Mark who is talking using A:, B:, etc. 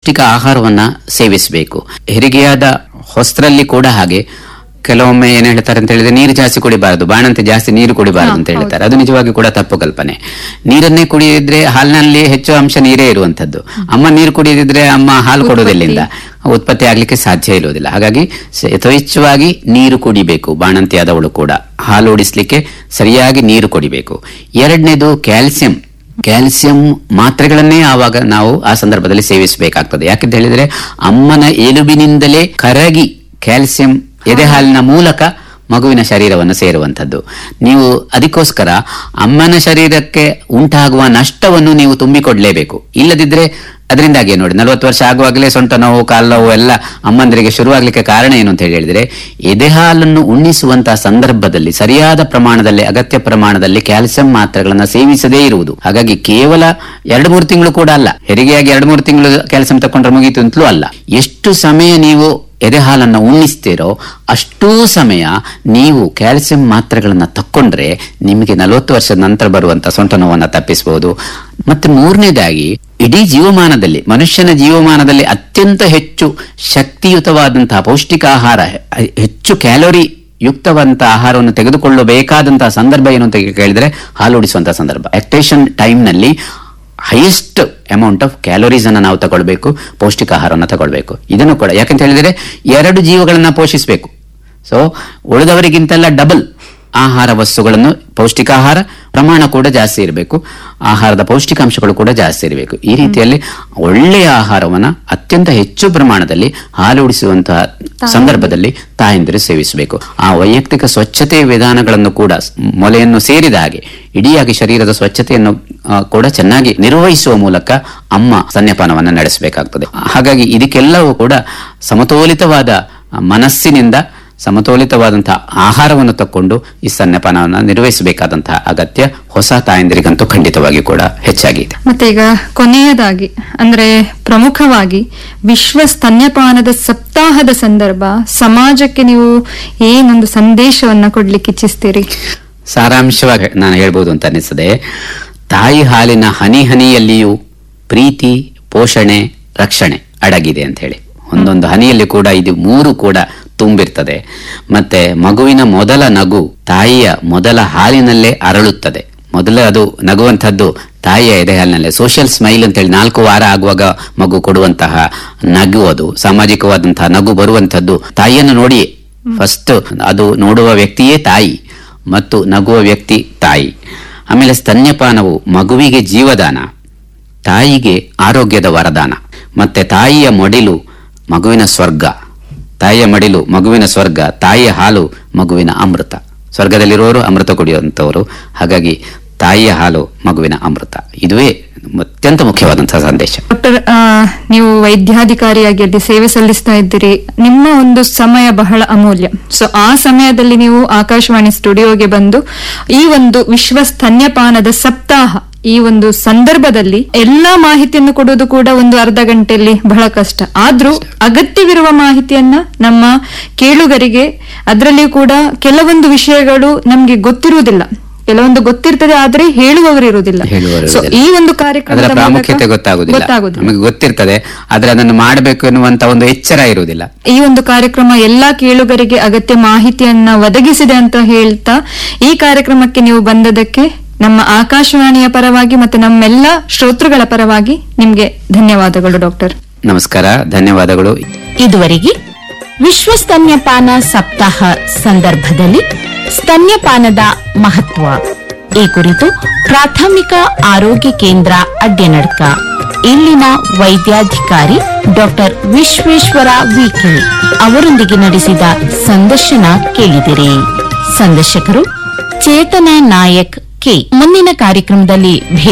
A: ಪೌಷ್ಟಿಕ ಆಹಾರವನ್ನ ಸೇವಿಸಬೇಕು ಹೆರಿಗೆಯಾದ ಹೊಸ್ತ್ರಲ್ಲಿ ಕೂಡ ಹಾಗೆ ಕೆಲವೊಮ್ಮೆ ಏನ್ ಹೇಳ್ತಾರೆ ಅಂತ ಹೇಳಿದ್ರೆ ನೀರು ಜಾಸ್ತಿ ಕುಡಿಬಾರದು ಬಾಣಂತೆ ಜಾಸ್ತಿ ನೀರು ಕುಡಿಬಾರದು ಅಂತ ಹೇಳ್ತಾರೆ ಅದು ನಿಜವಾಗಿ ಕೂಡ ತಪ್ಪು ಕಲ್ಪನೆ ನೀರನ್ನೇ ಕುಡಿಯಿದ್ರೆ ಹಾಲಿನಲ್ಲಿ ಹೆಚ್ಚು ಅಂಶ ನೀರೇ ಇರುವಂತದ್ದು ಅಮ್ಮ ನೀರು ಕುಡಿಯದಿದ್ರೆ ಅಮ್ಮ ಹಾಲು ಕೊಡೋದೆಲ್ಲಿಂದ ಉತ್ಪತ್ತಿ ಆಗ್ಲಿಕ್ಕೆ ಸಾಧ್ಯ ಇರುವುದಿಲ್ಲ ಹಾಗಾಗಿ ಸ- ಯಥೇಚ್ಛವಾಗಿ ನೀರು ಕುಡಿಬೇಕು ಬಾಣಂತಿಯಾದವಳು ಕೂಡ ಹಾಲು ಉಡಿಸ್ಲಿಕ್ಕೆ ಸರಿಯಾಗಿ ನೀರು ಕುಡಿಬೇಕು ಎರಡನೇದು ಕ್ಯಾಲ್ಸಿಯಂ ಕ್ಯಾಲ್ಸಿಯಂ ಮಾತ್ರೆಗಳನ್ನೇ ಆವಾಗ ನಾವು ಆ ಸಂದರ್ಭದಲ್ಲಿ ಸೇವಿಸಬೇಕಾಗ್ತದೆ ಯಾಕಂತ ಹೇಳಿದ್ರೆ ಅಮ್ಮನ ಎಲುಬಿನಿಂದಲೇ ಕರಗಿ ಕ್ಯಾಲ್ಸಿಯಂ ಎದೆ ಹಾಲಿನ ಮೂಲಕ ಮಗುವಿನ ಶರೀರವನ್ನು ಸೇರುವಂಥದ್ದು ನೀವು ಅದಕ್ಕೋಸ್ಕರ ಅಮ್ಮನ ಶರೀರಕ್ಕೆ ಉಂಟಾಗುವ ನಷ್ಟವನ್ನು ನೀವು ತುಂಬಿಕೊಡ್ಲೇಬೇಕು ಇಲ್ಲದಿದ್ರೆ ಅದರಿಂದಾಗಿ ನೋಡಿ ನಲವತ್ತು ವರ್ಷ ಆಗುವಾಗಲೇ ಸೊಂಟ ನೋವು ಕಾಲು ನೋವು ಎಲ್ಲ ಅಮ್ಮಂದರಿಗೆ ಶುರುವಾಗಲಿಕ್ಕೆ ಕಾರಣ ಏನು ಅಂತ ಹೇಳಿದ್ರೆ ಎದೆ ಹಾಲನ್ನು ಉಣ್ಣಿಸುವಂತಹ ಸಂದರ್ಭದಲ್ಲಿ ಸರಿಯಾದ ಪ್ರಮಾಣದಲ್ಲಿ ಅಗತ್ಯ ಪ್ರಮಾಣದಲ್ಲಿ ಕ್ಯಾಲ್ಸಿಯಂ ಮಾತ್ರೆಗಳನ್ನು ಸೇವಿಸದೇ ಇರುವುದು ಹಾಗಾಗಿ ಕೇವಲ ಎರಡು ಮೂರು ತಿಂಗಳು ಕೂಡ ಅಲ್ಲ ಹೆರಿಗೆಯಾಗಿ ಎರಡು ಮೂರು ತಿಂಗಳು ಕ್ಯಾಲ್ಸಿಯಂ ತಕೊಂಡ್ರೆ ಮುಗೀತು ಅಂತಲೂ ಅಲ್ಲ ಎಷ್ಟು ಸಮಯ ನೀವು ಎದೆ ಹಾಲನ್ನು ಉಣ್ಣಿಸ್ತೀರೋ ಅಷ್ಟೂ ಸಮಯ ನೀವು ಕ್ಯಾಲ್ಸಿಯಂ ಮಾತ್ರೆಗಳನ್ನ ತಕ್ಕೊಂಡ್ರೆ ನಿಮಗೆ ನಲವತ್ತು ವರ್ಷದ ನಂತರ ಬರುವಂತ ಸೊಂಟ ನೋವನ್ನ ತಪ್ಪಿಸಬಹುದು ಮತ್ತೆ ಮೂರನೇದಾಗಿ ಇಡೀ ಜೀವಮಾನದಲ್ಲಿ ಮನುಷ್ಯನ ಜೀವಮಾನದಲ್ಲಿ ಅತ್ಯಂತ ಹೆಚ್ಚು ಶಕ್ತಿಯುತವಾದಂತಹ ಪೌಷ್ಟಿಕ ಆಹಾರ ಹೆ- ಹೆಚ್ಚು ಕ್ಯಾಲೋರಿ ಯುಕ್ತವಂತ ಆಹಾರವನ್ನು ತೆಗೆದುಕೊಳ್ಳಬೇಕಾದಂತಹ ಸಂದರ್ಭ ಏನು ಅಂತ ಕೇಳಿದ್ರೆ ಹಾಲು ಉಡಿಸುವಂತಹ ಸಂದರ್ಭ ಆಕ್ಟೇಷನ್ ಟೈಮ್ ನಲ್ಲಿ ಹೈಯೆಸ್ಟ್ ಅಮೌಂಟ್ ಆಫ್ ಕ್ಯಾಲೋರೀಸ್ ಅನ್ನ ನಾವು ತಗೊಳ್ಬೇಕು ಪೌಷ್ಟಿಕ ಆಹಾರವನ್ನು ತಗೊಳ್ಬೇಕು ಇದನ್ನು ಕೂಡ ಯಾಕಂತ ಹೇಳಿದ್ರೆ ಎರಡು ಜೀವಗಳನ್ನ ಪೋಷಿಸಬೇಕು ಸೊ ಉಳಿದವರಿಗಿಂತೆಲ್ಲ ಡಬಲ್ ಆಹಾರ ವಸ್ತುಗಳನ್ನು ಪೌಷ್ಟಿಕಾಹಾರ ಪ್ರಮಾಣ ಕೂಡ ಜಾಸ್ತಿ ಇರಬೇಕು ಆಹಾರದ ಪೌಷ್ಟಿಕಾಂಶಗಳು ಕೂಡ ಜಾಸ್ತಿ ಇರಬೇಕು ಈ ರೀತಿಯಲ್ಲಿ ಒಳ್ಳೆಯ ಆಹಾರವನ್ನ ಅತ್ಯಂತ ಹೆಚ್ಚು ಪ್ರಮಾಣದಲ್ಲಿ ಹಾಲು ಉಡಿಸುವಂತಹ ಸಂದರ್ಭದಲ್ಲಿ ತಾಯಂದಿರು ಸೇವಿಸಬೇಕು ಆ ವೈಯಕ್ತಿಕ ಸ್ವಚ್ಛತೆ ವಿಧಾನಗಳನ್ನು ಕೂಡ ಸ್- ಮೊಲೆಯನ್ನು ಸೇರಿದ ಹಾಗೆ ಇಡೀಯಾಗಿ ಶರೀರದ ಸ್ವಚ್ಛತೆಯನ್ನು ಆ, ಕೂಡ ಚೆನ್ನಾಗಿ ನಿರ್ವಹಿಸುವ ಮೂಲಕ ಅಮ್ಮ ಸ್ತನ್ಯಪಾನವನ್ನು ನಡೆಸಬೇಕಾಗ್ತದೆ ಹಾಗಾಗಿ ಇದಕ್ಕೆಲ್ಲವೂ ಕೂಡ ಸಮತೋಲಿತವಾದ ಆ, ಮನಸ್ಸಿನಿಂದ ಸಮತೋಲಿತವಾದಂತಹ ಆಹಾರವನ್ನು ತಕ್ಕೊಂಡು ಈ ಸ್ತನ್ಯಪಾನವನ್ನು ನಿರ್ವಹಿಸಬೇಕಾದಂತಹ ಅಗತ್ಯ ಹೊಸ ತಾಯಂದಿರಿಗಂತೂ ಖಂಡಿತವಾಗಿ ಕೂಡ ಹೆಚ್ಚಾಗಿದೆ
B: ಮತ್ತೆ ಈಗ ಕೊನೆಯದಾಗಿ ಅಂದ್ರೆ ಪ್ರಮುಖವಾಗಿ ವಿಶ್ವ ಸ್ತನ್ಯಪಾನದ ಸಪ್ತಾಹದ ಸಂದರ್ಭ ಸಮಾಜಕ್ಕೆ ನೀವು ಏನೊಂದು ಸಂದೇಶವನ್ನ ಕೊಡ್ಲಿಕ್ಕೆ ಇಚ್ಛಿಸ್ತೀರಿ
A: ಸಾರಾಂಶವಾಗಿ ನಾನು ಹೇಳ್ಬೋದು ಅಂತ ಅನಿಸ್ತದೆ ತಾಯಿ ಹಾಲಿನ ಹನಿ ಹನಿಯಲ್ಲಿಯೂ ಪ್ರೀತಿ ಪೋಷಣೆ ರಕ್ಷಣೆ ಅಡಗಿದೆ ಅಂತ ಹೇಳಿ ಒಂದೊಂದು ಹನಿಯಲ್ಲಿ ಕೂಡ ಇದು ಮೂರು ಕೂಡ ತುಂಬಿರ್ತದೆ ಮತ್ತೆ ಮಗುವಿನ ಮೊದಲ ನಗು ತಾಯಿಯ ಮೊದಲ ಹಾಲಿನಲ್ಲೇ ಅರಳುತ್ತದೆ ಮೊದಲು ಅದು ನಗುವಂಥದ್ದು ತಾಯಿಯ ಎದೆ ಹಾಲಿನಲ್ಲೇ ಸೋಷಿಯಲ್ ಸ್ಮೈಲ್ ಅಂತ ಹೇಳಿ ನಾಲ್ಕು ವಾರ ಆಗುವಾಗ ಮಗು ಕೊಡುವಂತಹ ನಗು ಅದು ಸಾಮಾಜಿಕವಾದಂತಹ ನಗು ಬರುವಂಥದ್ದು ತಾಯಿಯನ್ನು ನೋಡಿ ಫಸ್ಟ್ ಅದು ನೋಡುವ ವ್ಯಕ್ತಿಯೇ ತಾಯಿ ಮತ್ತು ನಗುವ ವ್ಯಕ್ತಿ ತಾಯಿ ಆಮೇಲೆ ಸ್ತನ್ಯಪಾನವು ಮಗುವಿಗೆ ಜೀವದಾನ ತಾಯಿಗೆ ಆರೋಗ್ಯದ ವರದಾನ ಮತ್ತೆ ತಾಯಿಯ ಮಡಿಲು ಮಗುವಿನ ಸ್ವರ್ಗ ತಾಯಿಯ ಮಡಿಲು ಮಗುವಿನ ಸ್ವರ್ಗ ತಾಯಿಯ ಹಾಲು ಮಗುವಿನ ಅಮೃತ ಸ್ವರ್ಗದಲ್ಲಿರುವವರು ಅಮೃತ ಕುಡಿಯುವಂಥವರು ಹಾಗಾಗಿ ತಾಯಿಯ ಹಾಲು ಮಗುವಿನ ಅಮೃತ ಇದುವೇ ಅತ್ಯಂತ ಮುಖ್ಯವಾದಂತಹ ಸಂದೇಶ
B: ಡಾಕ್ಟರ್ ಆ, ನೀವು ವೈದ್ಯಾಧಿಕಾರಿಯಾಗಿ ಅಲ್ಲಿ ಸೇವೆ ಸಲ್ಲಿಸ್ತಾ ಇದ್ದೀರಿ ನಿಮ್ಮ ಒಂದು ಸಮಯ ಬಹಳ ಅಮೂಲ್ಯ ಸೊ ಆ ಸಮಯದಲ್ಲಿ ನೀವು ಆಕಾಶವಾಣಿ ಸ್ಟುಡಿಯೋಗೆ ಬಂದು ಈ ಒಂದು ವಿಶ್ವ ಸ್ತನ್ಯಪಾನದ ಸಪ್ತಾಹ ಈ ಒಂದು ಸಂದರ್ಭದಲ್ಲಿ ಎಲ್ಲಾ ಮಾಹಿತಿಯನ್ನು ಕೊಡೋದು ಕೂಡ ಒಂದು ಅರ್ಧ ಗಂಟೆಯಲ್ಲಿ ಬಹಳ ಕಷ್ಟ ಆದ್ರೂ ಅಗತ್ಯವಿರುವ ಮಾಹಿತಿಯನ್ನ ನಮ್ಮ ಕೇಳುಗರಿಗೆ ಅದರಲ್ಲಿಯೂ ಕೂಡ ಕೆಲವೊಂದು ವಿಷಯಗಳು ನಮ್ಗೆ ಗೊತ್ತಿರುವುದಿಲ್ಲ ಕೆಲವೊಂದು ಗೊತ್ತಿರ್ತದೆ ಆದ್ರೆ ಹೇಳುವವರು ಇರುವುದಿಲ್ಲ
A: ಹೇಳುವರು
B: ಸೊ ಈ ಒಂದು
A: ಅದರ
B: ಕಾರ್ಯಕ್ರಮದ ಮೂಲಕ
A: ಪ್ರಾಮುಖ್ಯತೆ ಗೊತ್ತಾಗುದಿಲ್ಲ
B: ಗೊತ್ತಾಗುದಿಲ್ಲ
A: ನಮಗೆ ಗೊತ್ತಿರ್ತದೆ ಆದ್ರೆ ಅದನ್ನು ಮಾಡಬೇಕು ಎನ್ನುವಂತ ಒಂದು ಎಚ್ಚರ ಇರುವುದಿಲ್ಲ
B: ಈ ಒಂದು ಕಾರ್ಯಕ್ರಮ ಎಲ್ಲಾ ಕೇಳುಗರಿಗೆ ಅಗತ್ಯ ಮಾಹಿತಿಯನ್ನ ಒದಗಿಸಿದೆ ಅಂತ ಹೇಳ್ತಾ ಈ ಕಾರ್ಯಕ್ರಮಕ್ಕೆ ನೀವು ಬಂದದಕ್ಕೆ ನಮ್ಮ ಆಕಾಶವಾಣಿಯ ಪರವಾಗಿ ಮತ್ತೆ ನಮ್ಮೆಲ್ಲ ಶ್ರೋತೃಗಳ ಪರವಾಗಿ ನಿಮ್ಗೆ ಧನ್ಯವಾದಗಳು ಡಾಕ್ಟರ್
A: ನಮಸ್ಕಾರ ಧನ್ಯವಾದಗಳು
C: ಇದುವರೆಗೆ ವಿಶ್ವ ಸ್ತನ್ಯಪಾನ ಸಪ್ತಾಹ ಸಂದರ್ಭದಲ್ಲಿ ಸ್ತನ್ಯಪಾನದ ಮಹತ್ವ ಈ ಕುರಿತು ಪ್ರಾಥಮಿಕ ಆರೋಗ್ಯ ಕೇಂದ್ರ ಅಡ್ಯನಡ್ಕ ಇಲ್ಲಿನ ವೈದ್ಯಾಧಿಕಾರಿ ಡಾಕ್ಟರ್ ವಿಶ್ವೇಶ್ವರ ವಿಕೆ ಅವರೊಂದಿಗೆ ನಡೆಸಿದ ಸಂದರ್ಶನ ಕೇಳಿದಿರಿ ಸಂದರ್ಶಕರು ಚೇತನ ನಾಯಕ್ ಕೆ ಮುಂದಿನ ಕಾರ್ಯಕ್ರಮದಲ್ಲಿ ಭೇಟಿ